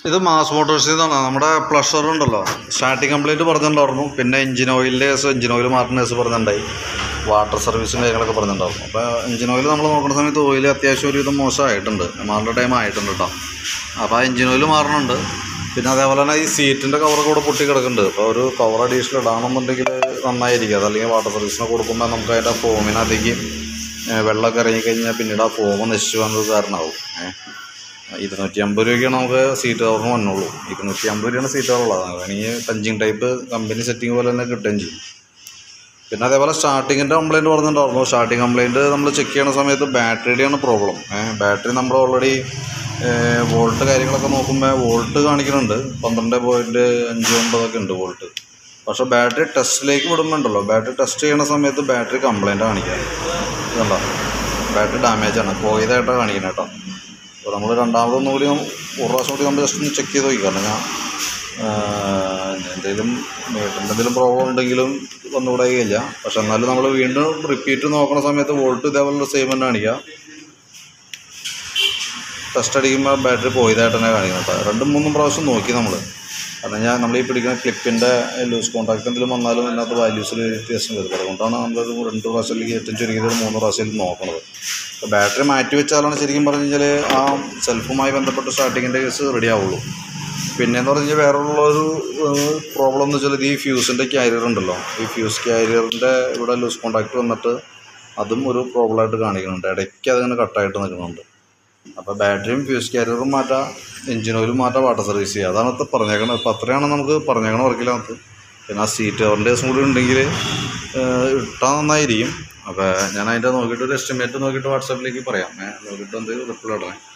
ഇത് മാസ് മോട്ടോഴ്സിൽ നിന്നാണ് നമ്മുടെ പ്ലഷർ ഉണ്ടല്ലോ സ്റ്റാർട്ടിങ് കംപ്ലൈൻറ്റ് പറഞ്ഞിട്ടുണ്ടായിരുന്നു പിന്നെ എഞ്ചിൻ ഓയിലിൻ്റെ കേസ് എഞ്ചിൻ ഓയിൽ മാറ്റുന്ന കേസ് പറഞ്ഞിട്ടുണ്ടായി വാട്ടർ സർവീസും കാര്യങ്ങളൊക്കെ പറഞ്ഞിട്ടുണ്ടായിരുന്നു അപ്പോൾ എഞ്ചിൻ ഓയിൽ നമ്മൾ നോക്കുന്ന സമയത്ത് ഓയിൽ അത്യാവശ്യം ഒരുവിധം മോശമായിട്ടുണ്ട് മാറേണ്ട ടൈം ആയിട്ടുണ്ട് കേട്ടോ അപ്പോൾ ആ എഞ്ചിൻ ഓയിൽ മാറണുണ്ട് പിന്നെ അതേപോലെ തന്നെ ഈ സീറ്റിൻ്റെ കവറൊക്കെ കൂടെ പൊട്ടി കിടക്കുന്നുണ്ട് അപ്പോൾ ഒരു കവർ അഡീഷണൽ ഇടാണെന്നുണ്ടെങ്കിൽ നന്നായിരിക്കും അതല്ലെങ്കിൽ വാട്ടർ സർവീസിന് കൊടുക്കുമ്പോൾ നമുക്ക് അതിൻ്റെ ഫോമിനകത്തേക്ക് വെള്ളമൊക്കെ ഇറങ്ങിക്കഴിഞ്ഞാൽ പിന്നീട് ആ ഫോം നശിച്ചു പോകുന്നത് കാരണമാവും ഏഹ് ഇരുന്നൂറ്റി അമ്പത് രൂപയ്ക്കാണ് നമുക്ക് സീറ്റ് കവറിന് വന്നുള്ളൂ ഇരുന്നൂറ്റി അമ്പത് രൂപയാണ് സീറ്റ് കവറുള്ളത് വേണമെങ്കിൽ പഞ്ചിങ് ടൈപ്പ് കമ്പനി സെറ്റിംഗ് പോലെ തന്നെ കിട്ടുകയും ചെയ്യും പിന്നെ അതേപോലെ സ്റ്റാർട്ടിങ്ങിൻ്റെ കംപ്ലയിൻറ്റ് പറഞ്ഞിട്ടുണ്ടായിരുന്നു സ്റ്റാർട്ടിങ് കംപ്ലയിൻറ്റ് നമ്മൾ ചെക്ക് ചെയ്യുന്ന സമയത്ത് ബാറ്ററിയുടെയാണ് പ്രോബ്ലം ബാറ്ററി നമ്മൾ ഓൾറെഡി വോൾട്ട് കാര്യങ്ങളൊക്കെ നോക്കുമ്പോൾ വോൾട്ട് കാണിക്കുന്നുണ്ട് പന്ത്രണ്ട് പോയിൻറ്റ് അഞ്ച് ഒമ്പതൊക്കെ ഉണ്ട് വോൾട്ട് പക്ഷേ ബാറ്ററി ടെസ്റ്റിലേക്ക് വിടുമ്പോൾ ഉണ്ടല്ലോ ബാറ്ററി ടെസ്റ്റ് ചെയ്യുന്ന സമയത്ത് ബാറ്ററി കംപ്ലയിൻ്റ് കാണിക്കുക ഇതുണ്ടോ ബാറ്ററി ഡാമേജ് ആണ് പോയതായിട്ടാണ് കാണിക്കുന്നത് കേട്ടോ അപ്പോൾ നമ്മൾ രണ്ടാമതൊന്നും കൂടി നം- ഒരു പ്രാവശ്യം കൂടി നമ്മൾ ജസ്റ്റ് ഒന്ന് ചെക്ക് ചെയ്ത് നോക്കി കാരണം ഞാൻ എന്തെങ്കിലും മീറ്ററിൻ്റെ എന്തെങ്കിലും പ്രോബ്ലം ഉണ്ടെങ്കിലും ഒന്നുകൂടെയില്ല പക്ഷെ എന്നാലും നമ്മൾ വീണ്ടും റിപ്പീറ്റ് നോക്കുന്ന സമയത്ത് വോൾട്ട് ഇതേപോലെ സെയിം തന്നെ കാണിക്കുക ടെസ്റ്റ് അടിക്കുമ്പോൾ ബാറ്ററി പോയതായിട്ട് തന്നെ കാണിക്കുന്നത് കേട്ടോ രണ്ടും മൂന്നും പ്രാവശ്യം നോക്കി നമ്മൾ കാരണം ഞാൻ നമ്മൾ ഈ പിടിക്കുന്ന ക്ലിപ്പിൻ്റെ ലൂസ് കോൺടാക്ട് എന്തെങ്കിലും വന്നാലും അതിനകത്ത് വാല്യൂസിൽ വ്യത്യാസം വരും അതുകൊണ്ടാണ് നമ്മളൊരു രണ്ട് പ്രാവശ്യം അല്ലെങ്കിൽ ഏറ്റവും ചുരുങ്ങിയത് ഒരു മൂന്ന് പ്രാവശ്യം നോക്കുന്നത് അപ്പോൾ ബാറ്ററി മാറ്റി വെച്ചാലാണ് ശരിക്കും പറഞ്ഞു കഴിഞ്ഞാൽ ആ സെൽഫുമായി ബന്ധപ്പെട്ട് സ്റ്റാർട്ടിങ്ങിൻ്റെ കേസ് റെഡി ആവുള്ളൂ പിന്നെയെന്ന് പറഞ്ഞു കഴിഞ്ഞാൽ വേറെ ഉള്ളൊരു പ്രോബ്ലം എന്ന് വെച്ചാൽ ഇത് ഈ ഫ്യൂസിൻ്റെ ക്യാരിയർ ഉണ്ടല്ലോ ഈ ഫ്യൂസ് ക്യാരിയറിൻ്റെ ഇവിടെ ലൂസ് കോൺടാക്ട് വന്നിട്ട് അതും ഒരു പ്രോബ്ലമായിട്ട് കാണിക്കുന്നുണ്ട് ഇടയ്ക്ക് അതിങ്ങനെ കട്ടായിട്ട് നിൽക്കുന്നുണ്ട് അപ്പോൾ ബാറ്ററിയും ഫ്യൂസ് ക്യാരിയറും മാറ്റാം എഞ്ചിൻ ഓയിലും മാറ്റാം വാട്ടർ സർവീസ് ചെയ്യുക അതാണ് ഇപ്പോൾ പറഞ്ഞേക്കണത് അപ്പോൾ അത്രയാണ് നമുക്ക് പറഞ്ഞേക്കണ വർക്കിനകത്ത് പിന്നെ ആ സീറ്റ് കവറിൻ്റെ കേസും കൂടി ഉണ്ടെങ്കിൽ ഇട്ടാൽ നന്നായിരിക്കും അപ്പോൾ ഞാൻ അതിൻ്റെ നോക്കിയിട്ട് ഒരു എസ്റ്റിമേറ്റ് നോക്കിയിട്ട് വാട്സാപ്പിലേക്ക് പറയാം ഏ, നോക്കിയിട്ട് എന്തെങ്കിലും റിപ്ലൈ ഇടണേ